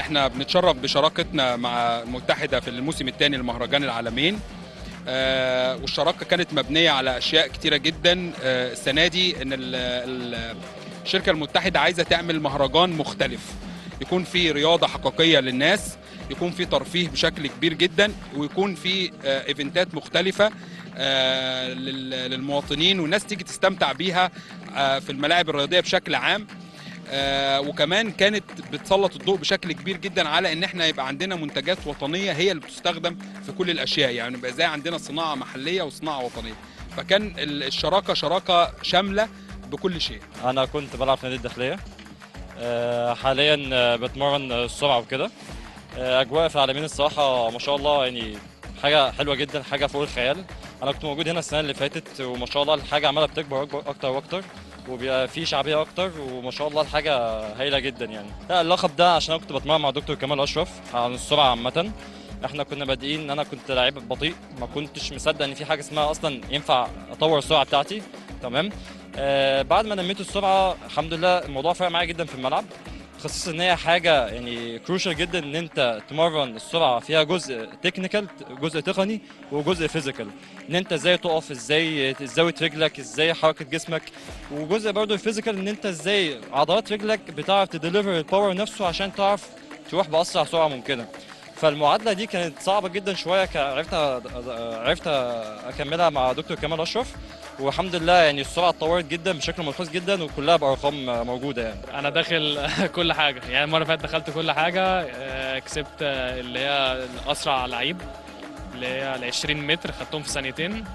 احنا بنتشرف بشراكتنا مع المتحده في الموسم الثاني لمهرجان العالمين آه، والشراكه كانت مبنيه على اشياء كتيره جدا آه، السنه دي ان ال- ال- الشركه المتحده عايزه تعمل مهرجان مختلف يكون في رياضه حقيقيه للناس يكون في ترفيه بشكل كبير جدا ويكون في آه، ايفنتات مختلفه آه، لل- للمواطنين والناس تيجي تستمتع بيها آه، في الملاعب الرياضيه بشكل عام آه، وكمان كانت بتسلط الضوء بشكل كبير جدا على ان احنا يبقى عندنا منتجات وطنيه هي اللي بتستخدم في كل الاشياء يعني يبقى زي عندنا صناعه محليه وصناعه وطنيه فكان ال- الشراكه شراكه شامله بكل شيء انا كنت بلعب في نادي الداخليه آه، حاليا آه، بتمرن السرعه وكده آه، اجواء في العالمين الصراحه ما شاء الله يعني حاجه حلوه جدا حاجه فوق الخيال انا كنت موجود هنا السنه اللي فاتت وما شاء الله الحاجه عماله بتكبر أكبر اكتر واكتر وبيبقى في شعبيه اكتر وما شاء الله الحاجه هايله جدا يعني لا اللقب ده عشان انا كنت بتمرن مع دكتور كمال اشرف عن السرعه عامه احنا كنا بادئين انا كنت لعيب بطيء ما كنتش مصدق ان في حاجه اسمها اصلا ينفع اطور السرعه بتاعتي تمام آه بعد ما نميت السرعه الحمد لله الموضوع فرق معايا جدا في الملعب خصوصا ان هي حاجه يعني كروشال جدا ان انت تمرن السرعه فيها جزء تكنيكال جزء تقني وجزء فيزيكال ان انت ازاي تقف ازاي زاويه رجلك ازاي حركه جسمك وجزء برضه الفيزيكال ان انت ازاي عضلات رجلك بتعرف تديليفر الباور نفسه عشان تعرف تروح باسرع سرعه ممكنه فالمعادله دي كانت صعبه جدا شويه ك- عرفت عرفت اكملها مع دكتور كمال اشرف والحمد لله يعني السرعه اتطورت جدا بشكل ملحوظ جدا وكلها بارقام موجوده يعني انا داخل كل حاجه يعني المره اللي فاتت دخلت كل حاجه آه، كسبت آه، اللي هي اسرع لعيب اللي هي ال 20 متر خدتهم في ثانيتين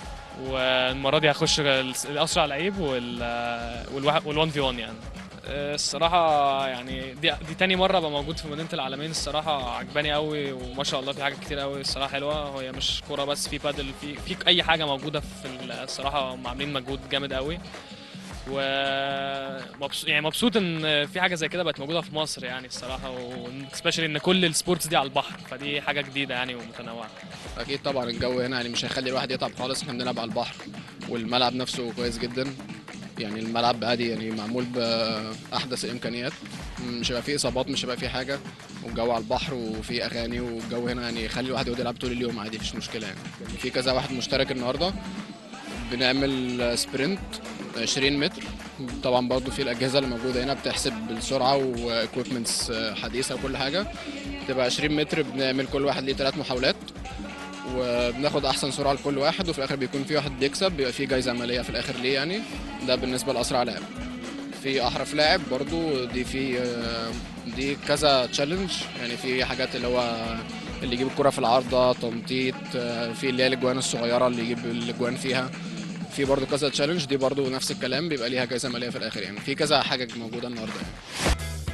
والمره دي هخش الاسرع لعيب وال وال1 في 1 يعني آه، الصراحة يعني دي دي تاني مرة ابقى موجود في مدينة العالمين الصراحة عجباني قوي وما شاء الله في حاجات كتير قوي الصراحة حلوة هي مش كورة بس في بادل في في أي حاجة موجودة في الصراحة هم عاملين مجهود جامد قوي ومبسوط يعني مبسوط ان في حاجه زي كده بقت موجوده في مصر يعني الصراحه وسبيشالي ان كل السبورتس دي على البحر فدي حاجه جديده يعني ومتنوعه اكيد طبعا الجو هنا يعني مش هيخلي الواحد يتعب خالص احنا بنلعب على البحر والملعب نفسه كويس جدا يعني الملعب عادي يعني معمول باحدث الامكانيات مش هيبقى فيه اصابات مش هيبقى فيه حاجه والجو على البحر وفي اغاني والجو هنا يعني يخلي الواحد يقعد يلعب طول اليوم عادي مفيش مشكله يعني في كذا واحد مشترك النهارده بنعمل سبرنت 20 متر طبعا برضو في الاجهزه اللي موجوده هنا بتحسب السرعه واكويبمنتس حديثه وكل حاجه تبقى 20 متر بنعمل كل واحد ليه ثلاث محاولات وبناخد احسن سرعه لكل واحد وفي الاخر بيكون في واحد بيكسب بيبقى في جايزه ماليه في الاخر ليه يعني ده بالنسبه لاسرع لاعب في احرف لاعب برضو دي في دي كذا تشالنج يعني في حاجات اللي هو اللي يجيب الكرة في العارضة تنطيط في اللي هي الاجوان الصغيرة اللي يجيب الاجوان فيها في برضو كذا تشالنج دي برضو نفس الكلام بيبقى ليها جايزة مالية في الآخر يعني في كذا حاجة موجودة النهاردة يعني.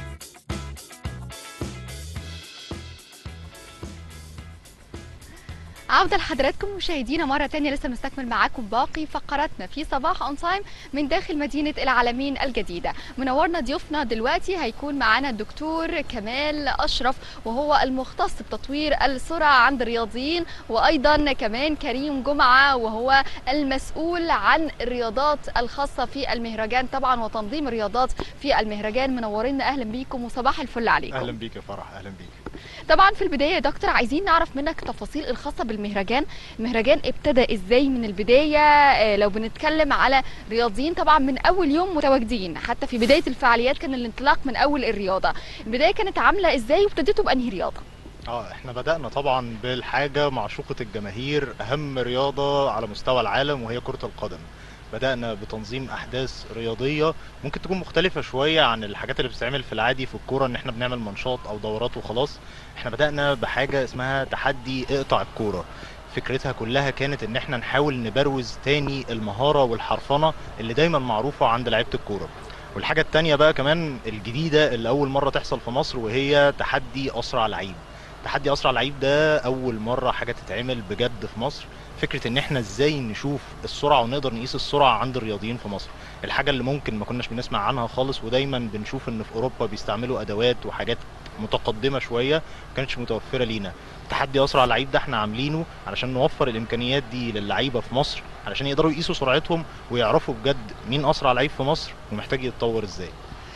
عودة لحضراتكم مشاهدينا مرة تانية لسه بنستكمل معاكم باقي فقراتنا في صباح اون تايم من داخل مدينة العالمين الجديدة منورنا ضيوفنا دلوقتي هيكون معانا الدكتور كمال أشرف وهو المختص بتطوير السرعة عند الرياضيين وأيضا كمان كريم جمعة وهو المسؤول عن الرياضات الخاصة في المهرجان طبعا وتنظيم الرياضات في المهرجان منورينا أهلا بيكم وصباح الفل عليكم اهلا بيك يا فرح اهلا بيك طبعا في البدايه يا دكتور عايزين نعرف منك تفاصيل الخاصه بالمهرجان المهرجان ابتدى ازاي من البدايه آه، لو بنتكلم على رياضيين طبعا من اول يوم متواجدين حتى في بدايه الفعاليات كان الانطلاق من اول الرياضه البدايه كانت عامله ازاي وابتديتوا بانهي رياضه اه احنا بدأنا طبعا بالحاجة معشوقة الجماهير اهم رياضة على مستوى العالم وهي كرة القدم بدأنا بتنظيم أحداث رياضية ممكن تكون مختلفة شوية عن الحاجات اللي بتتعمل في العادي في الكورة إن إحنا بنعمل منشاط أو دورات وخلاص إحنا بدأنا بحاجة اسمها تحدي اقطع الكورة فكرتها كلها كانت إن إحنا نحاول نبروز تاني المهارة والحرفنة اللي دايما معروفة عند لعيبة الكورة والحاجة التانية بقى كمان الجديدة اللي أول مرة تحصل في مصر وهي تحدي أسرع لعيب تحدي أسرع لعيب ده أول مرة حاجة تتعمل بجد في مصر فكره ان احنا ازاي نشوف السرعه ونقدر نقيس السرعه عند الرياضيين في مصر الحاجه اللي ممكن ما كناش بنسمع عنها خالص ودايما بنشوف ان في اوروبا بيستعملوا ادوات وحاجات متقدمه شويه ما كانتش متوفره لينا تحدي اسرع لعيب ده احنا عاملينه علشان نوفر الامكانيات دي للعيبه في مصر علشان يقدروا يقيسوا سرعتهم ويعرفوا بجد مين اسرع لعيب في مصر ومحتاج يتطور ازاي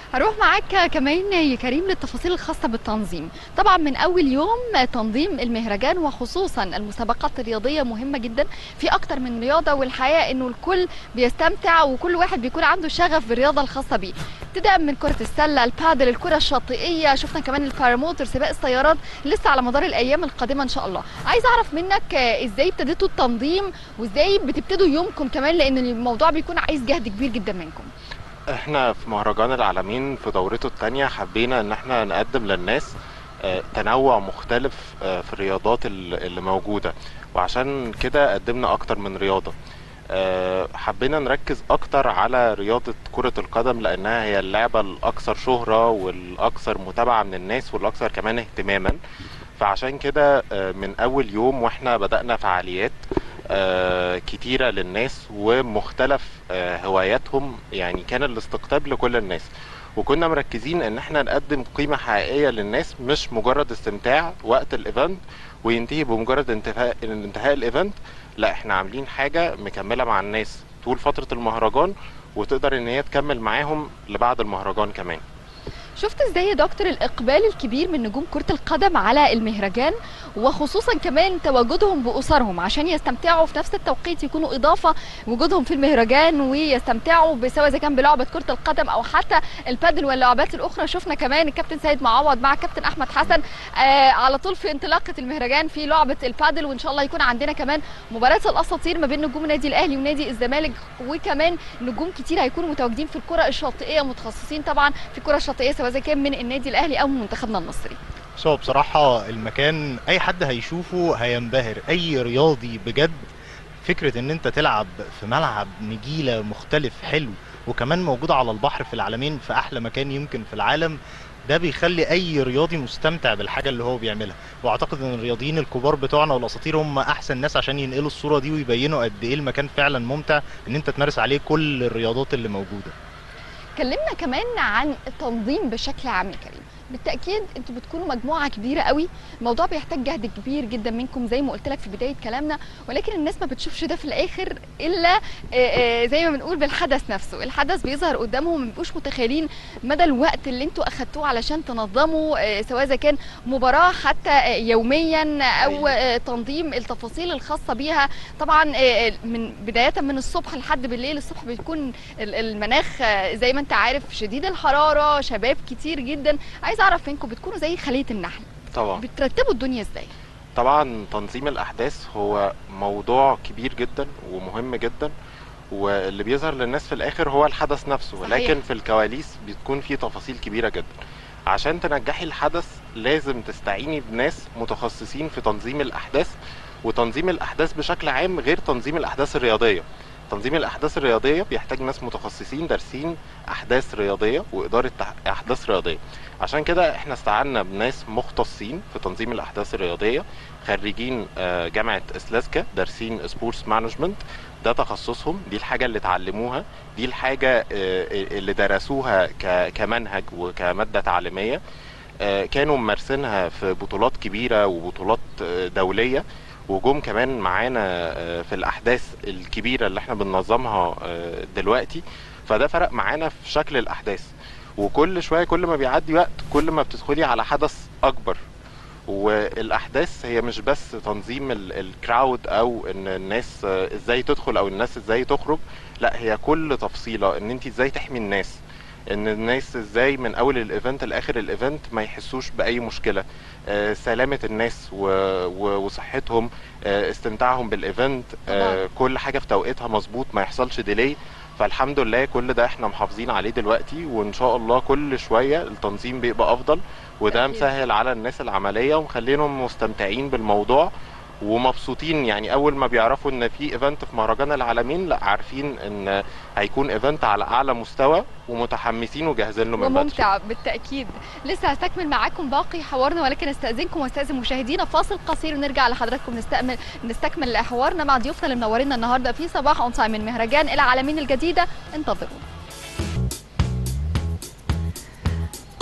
هروح معاك كمان يا كريم للتفاصيل الخاصة بالتنظيم طبعا من أول يوم تنظيم المهرجان وخصوصا المسابقات الرياضية مهمة جدا في أكتر من رياضة والحقيقة أنه الكل بيستمتع وكل واحد بيكون عنده شغف بالرياضة الخاصة بيه ابتداء من كرة السلة البادل الكرة الشاطئية شفنا كمان الباراموتر سباق السيارات لسه على مدار الأيام القادمة إن شاء الله عايز أعرف منك آه، إزاي ابتديتوا التنظيم وإزاي بتبتدوا يومكم كمان لأن الموضوع بيكون عايز جهد كبير جدا منكم احنا في مهرجان العالمين في دورته التانية حبينا ان احنا نقدم للناس آه، تنوع مختلف آه، في الرياضات ال- اللي موجودة وعشان كده قدمنا اكتر من رياضة آه، حبينا نركز اكتر على رياضة كرة القدم لانها هي اللعبة الاكثر شهرة والاكثر متابعة من الناس والاكثر كمان اهتماما فعشان كده آه، من اول يوم واحنا بدأنا فعاليات آه، كتيرة للناس ومختلف آه، هواياتهم يعني كان الاستقطاب لكل الناس وكنا مركزين ان احنا نقدم قيمة حقيقية للناس مش مجرد استمتاع وقت الايفنت وينتهي بمجرد انتهاء انتهاء الايفنت لا احنا عاملين حاجة مكملة مع الناس طول فترة المهرجان وتقدر ان هي تكمل معاهم لبعد المهرجان كمان شفت ازاي يا دكتور الاقبال الكبير من نجوم كرة القدم على المهرجان وخصوصا كمان تواجدهم باسرهم عشان يستمتعوا في نفس التوقيت يكونوا اضافة وجودهم في المهرجان ويستمتعوا بسواء اذا كان بلعبة كرة القدم او حتى البادل واللعبات الاخرى شفنا كمان الكابتن سيد معوض مع الكابتن احمد حسن آه على طول في انطلاقة المهرجان في لعبة البادل وان شاء الله يكون عندنا كمان مباراة الاساطير ما بين نجوم النادي الاهلي ونادي الزمالك وكمان نجوم كتير هيكونوا متواجدين في الكرة الشاطئية متخصصين طبعا في الكرة الشاطئية سواء اذا كان من النادي الاهلي او من منتخبنا المصري بس هو بصراحة المكان أي حد هيشوفه هينبهر أي رياضي بجد فكرة إن أنت تلعب في ملعب نجيلة مختلف حلو وكمان موجود على البحر في العالمين في أحلى مكان يمكن في العالم ده بيخلي أي رياضي مستمتع بالحاجة اللي هو بيعملها وأعتقد إن الرياضيين الكبار بتوعنا والأساطير هم أحسن ناس عشان ينقلوا الصورة دي ويبينوا قد إيه المكان فعلا ممتع إن أنت تمارس عليه كل الرياضات اللي موجودة كلمنا كمان عن التنظيم بشكل عام يا كريم بالتاكيد انتوا بتكونوا مجموعه كبيره قوي الموضوع بيحتاج جهد كبير جدا منكم زي ما قلت لك في بدايه كلامنا ولكن الناس ما بتشوفش ده في الاخر الا آه، آه، زي ما بنقول بالحدث نفسه الحدث بيظهر قدامهم ما بيبقوش متخيلين مدى الوقت اللي انتوا اخدتوه علشان تنظموا آه، سواء اذا كان مباراه حتى آه، يوميا او آه، تنظيم التفاصيل الخاصه بيها طبعا آه، من بدايه من الصبح لحد بالليل الصبح بيكون ال- المناخ آه، زي ما انت عارف شديد الحراره شباب كتير جدا عايز اعرف منكم بتكونوا زي خليه النحل طبعا بترتبوا الدنيا ازاي طبعا تنظيم الاحداث هو موضوع كبير جدا ومهم جدا واللي بيظهر للناس في الاخر هو الحدث نفسه صحيح. لكن في الكواليس بتكون في تفاصيل كبيره جدا عشان تنجحي الحدث لازم تستعيني بناس متخصصين في تنظيم الاحداث وتنظيم الاحداث بشكل عام غير تنظيم الاحداث الرياضيه تنظيم الاحداث الرياضيه بيحتاج ناس متخصصين دارسين احداث رياضيه واداره تح- احداث رياضيه عشان كده احنا استعنا بناس مختصين في تنظيم الاحداث الرياضيه خريجين آه، جامعه اسلاسكا دارسين سبورتس مانجمنت ده تخصصهم دي الحاجه اللي اتعلموها دي الحاجه آه، اللي درسوها ك- كمنهج وكماده تعليميه آه، كانوا ممارسينها في بطولات كبيره وبطولات آه، دوليه وجم كمان معانا آه، في الاحداث الكبيره اللي احنا بننظمها آه، دلوقتي فده فرق معانا في شكل الاحداث وكل شويه كل ما بيعدي وقت كل ما بتدخلي على حدث اكبر والاحداث هي مش بس تنظيم ال- الكراود او ان الناس آه، ازاي تدخل او الناس ازاي تخرج لا هي كل تفصيله ان انت ازاي تحمي الناس ان الناس ازاي من اول الايفنت لاخر الايفنت ما يحسوش باي مشكله آه، سلامه الناس و- و- وصحتهم آه، استمتاعهم بالايفنت آه، كل حاجه في توقيتها مظبوط ما يحصلش ديلي فالحمد لله كل ده احنا محافظين عليه دلوقتي وان شاء الله كل شويه التنظيم بيبقى افضل وده أكيد. مسهل على الناس العمليه ومخلينهم مستمتعين بالموضوع ومبسوطين يعني اول ما بيعرفوا ان في ايفنت في مهرجان العالمين لا عارفين ان هيكون ايفنت على اعلى مستوى ومتحمسين وجاهزين له من بدري وممتع بالتاكيد لسه هستكمل معاكم باقي حوارنا ولكن استاذنكم واستاذن مشاهدينا فاصل قصير ونرجع لحضراتكم نستكمل نستكمل حوارنا مع ضيوفنا اللي منورينا النهارده في صباح اون تايم من مهرجان العالمين الجديده انتظرونا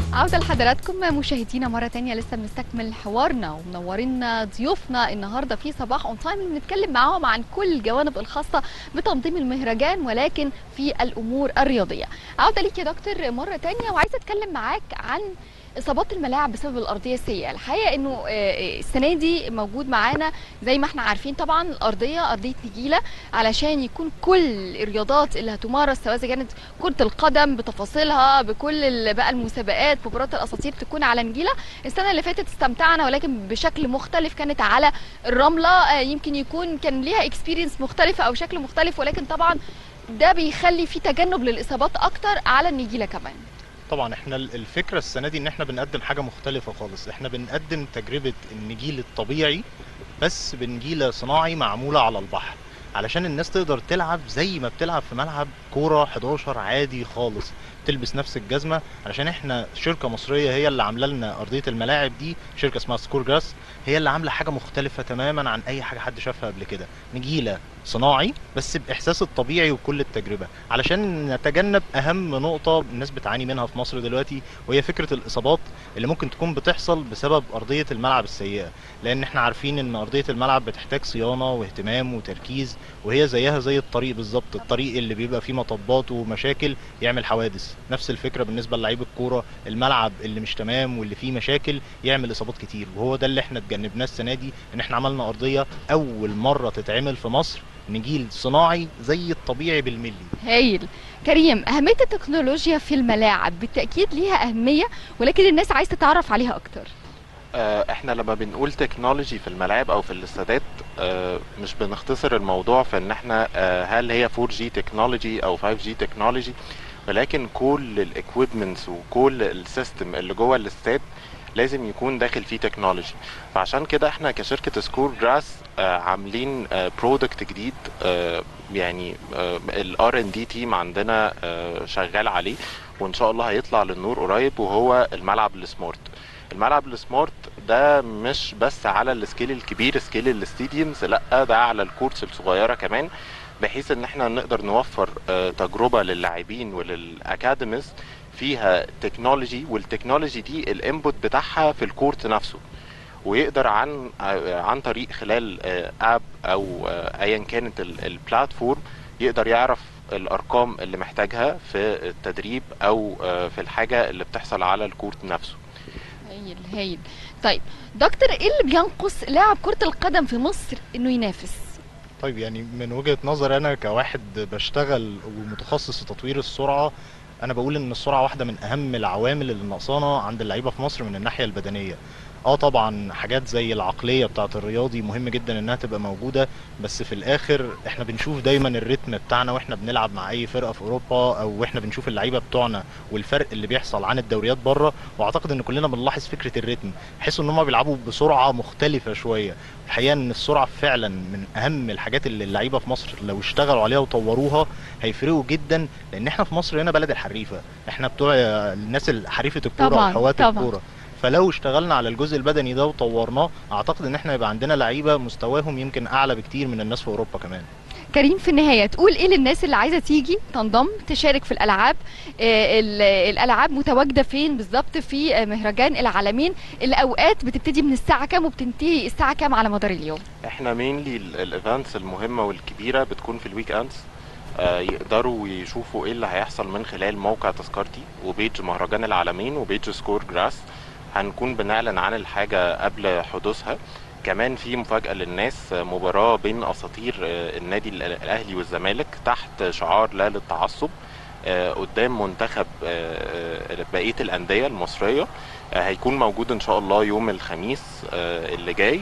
عودة لحضراتكم مشاهدينا مرة تانية لسه بنستكمل حوارنا ومنورينا ضيوفنا النهاردة في صباح اون تايم اللي بنتكلم معاهم عن كل الجوانب الخاصة بتنظيم المهرجان ولكن في الأمور الرياضية عودة ليك يا دكتور مرة تانية وعايزة أتكلم معاك عن اصابات الملاعب بسبب الارضيه السيئه الحقيقه انه آه، آه، السنه دي موجود معانا زي ما احنا عارفين طبعا الارضيه ارضيه نجيله علشان يكون كل الرياضات اللي هتمارس سواء إذا كانت كره القدم بتفاصيلها بكل ال- بقى المسابقات مباراه الاساطير تكون على نجيله السنه اللي فاتت استمتعنا ولكن بشكل مختلف كانت على الرمله آه، يمكن يكون كان ليها اكسبيرينس مختلفه او شكل مختلف ولكن طبعا ده بيخلي في تجنب للاصابات اكتر على النجيله كمان طبعا احنا ال- الفكره السنه دي ان احنا بنقدم حاجه مختلفه خالص احنا بنقدم تجربه النجيل الطبيعي بس بنجيله صناعي معموله على البحر علشان الناس تقدر تلعب زي ما بتلعب في ملعب كوره 11 عادي خالص تلبس نفس الجزمه علشان احنا شركه مصريه هي اللي عامله لنا ارضيه الملاعب دي شركه اسمها سكور جراس هي اللي عامله حاجه مختلفه تماما عن اي حاجه حد شافها قبل كده نجيله صناعي بس باحساس الطبيعي وكل التجربه علشان نتجنب اهم نقطه الناس بتعاني منها في مصر دلوقتي وهي فكره الاصابات اللي ممكن تكون بتحصل بسبب ارضيه الملعب السيئه لان احنا عارفين ان ارضيه الملعب بتحتاج صيانه واهتمام وتركيز وهي زيها زي الطريق بالظبط الطريق اللي بيبقى فيه مطبات ومشاكل يعمل حوادث نفس الفكره بالنسبه للعيب الكوره الملعب اللي مش تمام واللي فيه مشاكل يعمل اصابات كتير وهو ده اللي احنا اتجنبناه السنه دي ان احنا عملنا ارضيه اول مره تتعمل في مصر نجيل صناعي زي الطبيعي بالملي هايل كريم أهمية التكنولوجيا في الملاعب بالتأكيد ليها أهمية ولكن الناس عايزة تتعرف عليها أكتر آه، احنا لما بنقول تكنولوجي في الملاعب او في الاستادات آه، مش بنختصر الموضوع في ان احنا آه، هل هي 4G تكنولوجي او 5G تكنولوجي ولكن كل الاكويبمنتس وكل السيستم اللي جوه الاستاد لازم يكون داخل فيه تكنولوجي فعشان كده احنا كشركه سكور جراس عاملين برودكت جديد آه، يعني الار ان دي تيم عندنا آه، شغال عليه وان شاء الله هيطلع للنور قريب وهو الملعب السمارت الملعب السمارت ده مش بس على السكيل الكبير سكيل الاستاديومز لا ده على الكورتس الصغيره كمان بحيث ان احنا نقدر نوفر آه، تجربه للاعبين وللاكاديميز فيها تكنولوجي والتكنولوجي دي الانبوت بتاعها في الكورت نفسه ويقدر عن آه، عن طريق خلال اب او آه، ايا كانت ال- البلاتفورم يقدر يعرف الارقام اللي محتاجها في التدريب او آه، في الحاجه اللي بتحصل على الكورت نفسه هايل هايل طيب دكتور إيه اللي بينقص لاعب كرة القدم في مصر إنه ينافس طيب يعني من وجهة نظري انا كواحد بشتغل ومتخصص في تطوير السرعة انا بقول ان السرعة واحدة من اهم العوامل اللي ناقصانا عند اللعيبة في مصر من الناحية البدنية اه طبعا حاجات زي العقلية بتاعة الرياضي مهم جدا انها تبقى موجودة بس في الاخر احنا بنشوف دايما الريتم بتاعنا واحنا بنلعب مع اي فرقة في اوروبا او واحنا بنشوف اللعيبة بتوعنا والفرق اللي بيحصل عن الدوريات بره واعتقد ان كلنا بنلاحظ فكرة الريتم بحيث ان هم بيلعبوا بسرعة مختلفة شوية الحقيقه ان السرعه فعلا من اهم الحاجات اللي اللعيبه في مصر لو اشتغلوا عليها وطوروها هيفرقوا جدا لان احنا في مصر هنا بلد الحريفه احنا بتوع الناس اللي حريفه الكوره طبعاً، وحوات طبعاً. الكوره فلو اشتغلنا على الجزء البدني ده وطورناه اعتقد ان احنا يبقى عندنا لعيبه مستواهم يمكن اعلى بكتير من الناس في اوروبا كمان كريم في النهاية تقول إيه للناس اللي عايزة تيجي تنضم تشارك في الألعاب آه، ال- الألعاب متواجدة فين بالظبط في آه، مهرجان العالمين الأوقات بتبتدي من الساعة كام وبتنتهي الساعة كام على مدار اليوم احنا مينلي الايفنتس المهمه والكبيره بتكون في الويك اندز آه، يقدروا يشوفوا ايه اللي هيحصل من خلال موقع تذكرتي وبيج مهرجان العالمين وبيج سكور جراس هنكون بنعلن عن الحاجه قبل حدوثها كمان في مفاجأة للناس آه، مباراة بين أساطير آه، النادي الأ- الأهلي والزمالك تحت شعار لا للتعصب آه، قدام منتخب آه، آه، بقية الأندية المصرية آه، هيكون موجود إن شاء الله يوم الخميس آه، اللي جاي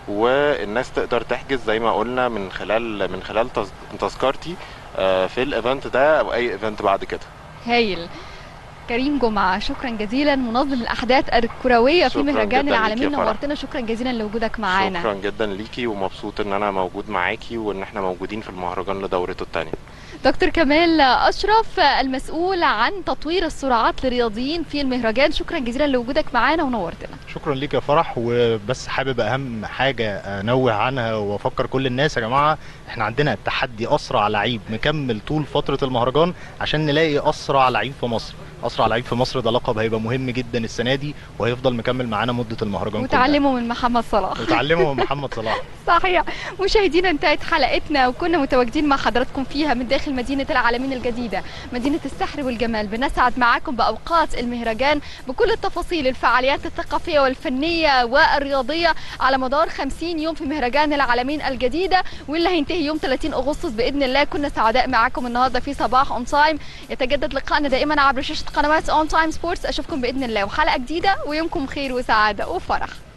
والناس تقدر تحجز زي ما قلنا من خلال من خلال تذ- تذكرتي آه، في الايفنت ده او اي ايفنت بعد كده هايل كريم جمعة شكرا جزيلا منظم الأحداث الكروية في شكراً مهرجان جداً ليكي العالمين يا فرح. نورتنا شكرا جزيلا لوجودك معانا شكرا جدا ليكي ومبسوط ان انا موجود معاكي وان احنا موجودين في المهرجان لدورته الثانيه دكتور كمال أشرف المسؤول عن تطوير السرعات للرياضيين في المهرجان شكرا جزيلا لوجودك معانا ونورتنا شكرا ليك يا فرح وبس حابب اهم حاجه انوه عنها وافكر كل الناس يا جماعه احنا عندنا تحدي اسرع لعيب مكمل طول فتره المهرجان عشان نلاقي اسرع لعيب في مصر اسرع لعيب في مصر ده لقب هيبقى مهم جدا السنه دي وهيفضل مكمل معانا مده المهرجان كلها. وتعلموا من محمد صلاح وتعلموا من محمد صلاح صحيح مشاهدينا انتهت حلقتنا وكنا متواجدين مع حضراتكم فيها من داخل مدينة العالمين الجديدة مدينة السحر والجمال بنسعد معاكم بأوقات المهرجان بكل التفاصيل الفعاليات الثقافية والفنية والرياضية على مدار 50 يوم في مهرجان العالمين الجديدة واللي هينتهي يوم 30 أغسطس بإذن الله كنا سعداء معاكم النهاردة في صباح اون تايم يتجدد لقائنا دائما عبر شاشة قنوات اون تايم سبورتس أشوفكم بإذن الله وحلقة جديدة ويومكم خير وسعادة وفرح